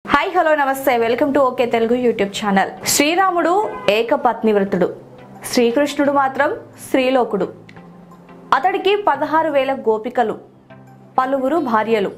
hi hello నమస్తే welcome to okay Telugu YouTube channel శ్రీరాముడు ఏకపత్ని వ్రతుడు శ్రీకృష్ణుడు మాత్రం స్త్రీలోకుడు అతడికి పదహారు వేల గోపికలు పలువురు భార్యలు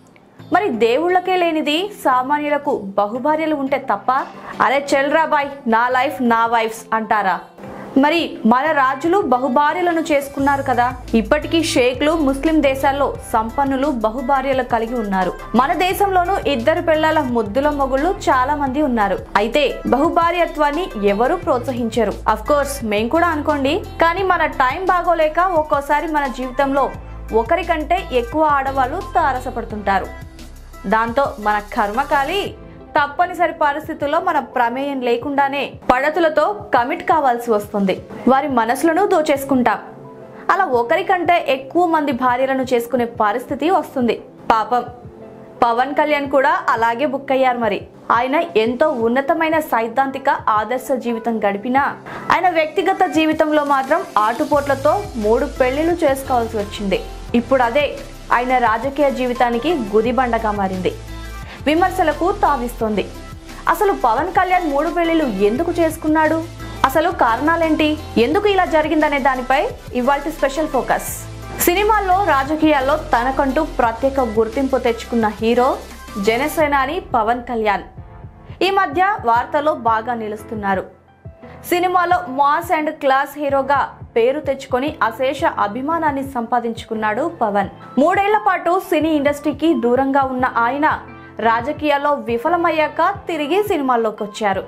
మరి దేవుళ్ళకే లేనిది సామాన్యులకు బహుభార్యలు ఉంటే తప్ప అరే చెల్రా బాయ్ నా లైఫ్ నా వైఫ్స్ అంటారా మరి మన రాజులు బహుభార్యలను చేసుకున్నారు కదా ఇప్పటికీ షేక్లు ముస్లిం దేశాల్లో సంపన్నులు బహుభార్యలు కలిగి ఉన్నారు మన దేశంలోనూ ఇద్దరు పిల్లల ముద్దుల మొగుళ్ళు చాలా మంది ఉన్నారు అయితే బహుభార్యత్వాన్ని ఎవరూ ప్రోత్సహించరు అఫ్ కోర్స్ మేం కూడా అనుకోండి కానీ మన టైం బాగోలేక ఒక్కోసారి మన జీవితంలో ఒకరికంటే ఎక్కువ ఆడవాళ్ళు తారసపడుతుంటారు దాంతో మన కర్మకాలి తప్పనిసరి పరిస్థితుల్లో మన ప్రమేయం లేకుండానే పడతులతో కమిట్ కావాల్సి వస్తుంది వారి మనసులను దోచేసుకుంటాం అలా ఒకరికంటే ఎక్కువ మంది భార్యలను చేసుకునే పరిస్థితి వస్తుంది పాపం పవన్ కళ్యాణ్ కూడా అలాగే బుక్ అయ్యారు మరి ఆయన ఎంతో ఉన్నతమైన సైద్ధాంతిక ఆదర్శ జీవితం గడిపినా ఆయన వ్యక్తిగత జీవితంలో మాత్రం ఆటుపోట్లతో మూడు పెళ్లిళ్ళు చేసుకోవాల్సి వచ్చింది ఇప్పుడు అదే ఆయన రాజకీయ జీవితానికి గుదిబండగా మారింది విమర్శలకు తావిస్తోంది అసలు పవన్ కళ్యాణ్ మూడు పెళ్లిళ్ళు ఎందుకు చేసుకున్నాడు అసలు కారణాలేంటి ఎందుకు ఇలా జరిగిందనే దానిపై ఇవాళ స్పెషల్ ఫోకస్ సినిమాల్లో రాజకీయాల్లో తనకంటూ ప్రత్యేక గుర్తింపు తెచ్చుకున్న హీరో జనసేనాని పవన్ కళ్యాణ్ ఈ మధ్య వార్తలో బాగా నిలుస్తున్నారు సినిమాలో మాస్ అండ్ క్లాస్ హీరోగా పేరు తెచ్చుకొని అశేష అభిమానాన్ని సంపాదించుకున్నాడు పవన్ మూడేళ్ల పాటు సినీ ఇండస్ట్రీకి దూరంగా ఉన్న ఆయన రాజకీయాల్లో విఫలమయ్యాక తిరిగి సినిమాల్లోకి వచ్చారు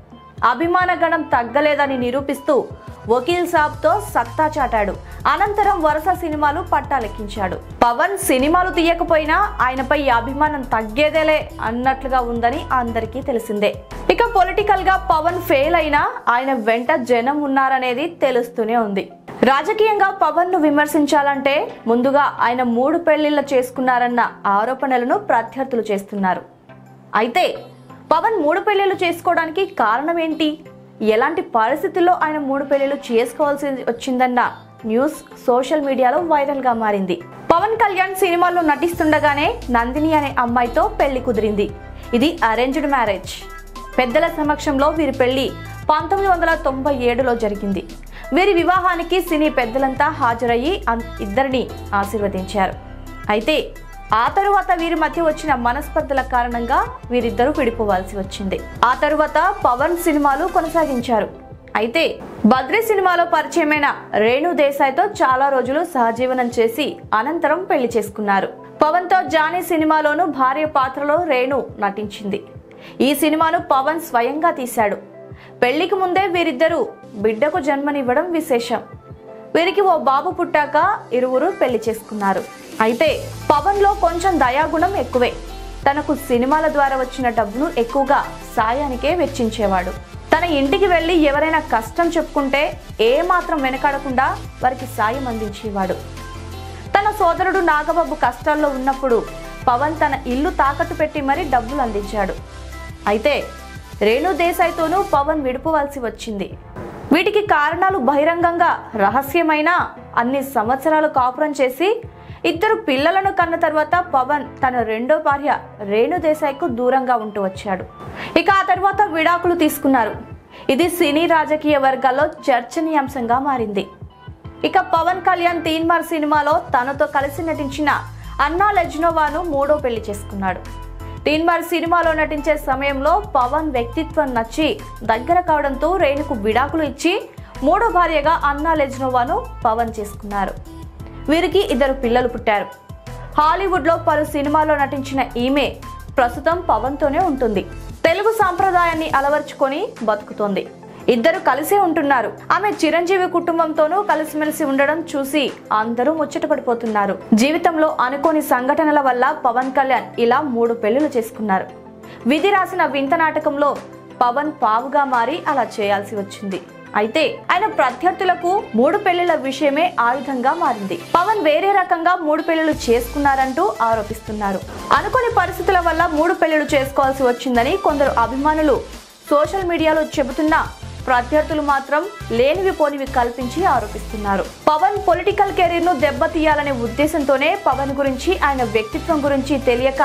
అభిమాన గణం తగ్గలేదని నిరూపిస్తూ వకీల్ సాబ్తో సత్తా చాటాడు అనంతరం వరుస సినిమాలు పట్టాలెక్కించాడు పవన్ సినిమాలు తీయకపోయినా ఆయనపై ఈ అభిమానం తగ్గేదేలే అన్నట్లుగా ఉందని అందరికీ తెలిసిందే ఇక పొలిటికల్ గా పవన్ ఫెయిల్ అయినా ఆయన వెంట జనం ఉన్నారనేది తెలుస్తూనే ఉంది రాజకీయంగా పవన్ ను విమర్శించాలంటే ముందుగా ఆయన మూడు పెళ్లిళ్ళ చేసుకున్నారన్న ఆరోపణలను ప్రత్యర్థులు చేస్తున్నారు అయితే పవన్ మూడు పెళ్లిళ్ళు చేసుకోవడానికి కారణం ఏంటి ఎలాంటి పరిస్థితుల్లో ఆయన మూడు పెళ్లిళ్ళు చేసుకోవాల్సి వచ్చిందన్న న్యూస్ సోషల్ మీడియాలో వైరల్ గా మారింది పవన్ కళ్యాణ్ సినిమాల్లో నటిస్తుండగానే నందిని అనే అమ్మాయితో పెళ్లి కుదిరింది ఇది అరేంజ్డ్ మ్యారేజ్ పెద్దల సమక్షంలో వీరి పెళ్లి పంతొమ్మిది వందల తొంభై ఏడులో జరిగింది వీరి వివాహానికి సినీ పెద్దలంతా హాజరయ్యి అన్- ఇద్దరిని ఆశీర్వదించారు అయితే ఆ తరువాత వీరి మధ్య వచ్చిన మనస్పర్ధల కారణంగా వీరిద్దరూ విడిపోవాల్సి వచ్చింది ఆ తరువాత పవన్ సినిమాలు కొనసాగించారు అయితే బద్రీ సినిమాలో పరిచయమైన రేణు దేశాయ్తో చాలా రోజులు సహజీవనం చేసి అనంతరం పెళ్లి చేసుకున్నారు పవన్ తో జానీ సినిమాలోనూ భార్య పాత్రలో రేణు నటించింది ఈ సినిమాను పవన్ స్వయంగా తీశాడు పెళ్లికి ముందే వీరిద్దరూ బిడ్డకు జన్మనివ్వడం విశేషం వీరికి ఓ బాబు పుట్టాక ఇరువురు పెళ్లి చేసుకున్నారు అయితే పవన్ లో కొంచెం దయాగుణం ఎక్కువే తనకు సినిమాల ద్వారా వచ్చిన డబ్బును ఎక్కువగా సాయానికే వెచ్చించేవాడు తన ఇంటికి వెళ్ళి ఎవరైనా కష్టం చెప్పుకుంటే ఏ మాత్రం వెనకాడకుండా వారికి సాయం అందించేవాడు తన సోదరుడు నాగబాబు కష్టాల్లో ఉన్నప్పుడు పవన్ తన ఇల్లు తాకట్టు పెట్టి మరీ డబ్బులు అందించాడు అయితే రేణు దేశాయ్తోనూ పవన్ విడిపోవాల్సి వచ్చింది వీటికి కారణాలు బహిరంగంగా రహస్యమైన అన్ని సంవత్సరాలు కాపురం చేసి ఇద్దరు పిల్లలను కన్న తర్వాత పవన్ తన రెండో భార్య రేణు దేశాయ్కు దూరంగా ఉంటూ వచ్చాడు ఇక ఆ తర్వాత విడాకులు తీసుకున్నారు ఇది సినీ రాజకీయ వర్గాల్లో చర్చనీయాంశంగా మారింది ఇక పవన్ కళ్యాణ్ తీన్మార్ సినిమాలో తనతో కలిసి నటించిన అన్నా లెజ్నోవాను మూడో పెళ్లి చేసుకున్నాడు తీన్మార్ సినిమాలో నటించే సమయంలో పవన్ వ్యక్తిత్వం నచ్చి దగ్గర కావడంతో రేణుకు విడాకులు ఇచ్చి మూడో భార్యగా అన్నా లెజ్నోవాను పవన్ చేసుకున్నారు వీరికి ఇద్దరు పిల్లలు పుట్టారు హాలీవుడ్లో పలు సినిమాల్లో నటించిన ఈమె ప్రస్తుతం పవన్తోనే ఉంటుంది తెలుగు సాంప్రదాయాన్ని అలవర్చుకొని బతుకుతోంది ఇద్దరు కలిసే ఉంటున్నారు ఆమె చిరంజీవి కుటుంబంతోనూ కలిసిమెలిసి ఉండడం చూసి అందరూ ముచ్చటపడిపోతున్నారు జీవితంలో అనుకోని సంఘటనల వల్ల పవన్ కళ్యాణ్ ఇలా మూడు పెళ్లిలు చేసుకున్నారు విధి రాసిన వింత నాటకంలో పవన్ పావుగా మారి అలా చేయాల్సి వచ్చింది అయితే ఆయన ప్రత్యర్థులకు మూడు పెళ్లిల విషయమే ఆయుధంగా మారింది పవన్ వేరే రకంగా మూడు పెళ్లిలు చేసుకున్నారంటూ ఆరోపిస్తున్నారు అనుకోని పరిస్థితుల వల్ల మూడు పెళ్లిలు చేసుకోవాల్సి వచ్చిందని కొందరు అభిమానులు సోషల్ మీడియాలో చెబుతున్నా ప్రత్యర్థులు మాత్రం లేనివి పోనివి కల్పించి ఆరోపిస్తున్నారు పవన్ పొలిటికల్ కెరీర్ ను దెబ్బతీయాలనే ఉద్దేశంతోనే పవన్ గురించి ఆయన వ్యక్తిత్వం గురించి తెలియక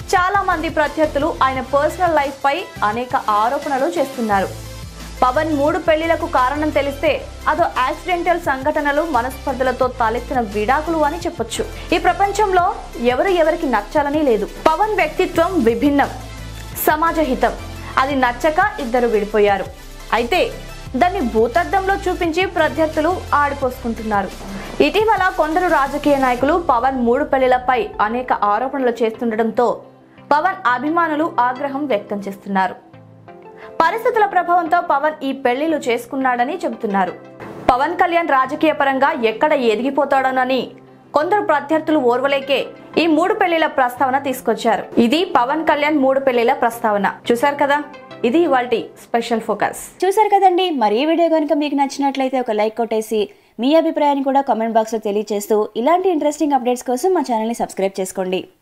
చాలా మంది ప్రత్యర్థులు ఆయన పర్సనల్ లైఫ్ పై అనేక ఆరోపణలు చేస్తున్నారు పవన్ మూడు పెళ్లిలకు కారణం తెలిస్తే అదో యాక్సిడెంటల్ సంఘటనలు మనస్పర్ధలతో తలెత్తిన విడాకులు అని చెప్పొచ్చు ఈ ప్రపంచంలో ఎవరు ఎవరికి నచ్చాలని లేదు పవన్ వ్యక్తిత్వం విభిన్నం సమాజ హితం అది నచ్చక ఇద్దరు విడిపోయారు అయితే దాన్ని భూతద్దంలో చూపించి ప్రత్యర్థులు ఆడిపోసుకుంటున్నారు ఇటీవల కొందరు రాజకీయ నాయకులు పవన్ మూడు పెళ్లిలపై అనేక ఆరోపణలు చేస్తుండటంతో పవన్ అభిమానులు ఆగ్రహం వ్యక్తం చేస్తున్నారు పరిస్థితుల ప్రభావంతో పవన్ ఈ పెళ్లిలు చేసుకున్నాడని చెబుతున్నారు పవన్ కళ్యాణ్ రాజకీయ పరంగా ఎక్కడ ఎదిగిపోతాడోనని కొందరు ప్రత్యర్థులు ఓర్వలేకే ఈ మూడు పెళ్లిల ప్రస్తావన తీసుకొచ్చారు ఇది పవన్ కళ్యాణ్ మూడు పెళ్లిల ప్రస్తావన చూశారు కదా ఇది ఇవాల్టి స్పెషల్ ఫోకస్ చూసారు కదండి మరి ఈ వీడియో కనుక మీకు నచ్చినట్లయితే ఒక లైక్ కొట్టేసి మీ అభిప్రాయాన్ని కూడా కామెంట్ బాక్స్లో తెలియజేస్తూ ఇలాంటి ఇంట్రెస్టింగ్ అప్డేట్స్ కోసం మా ఛానల్ని సబ్స్క్రైబ్ చేసుకోండి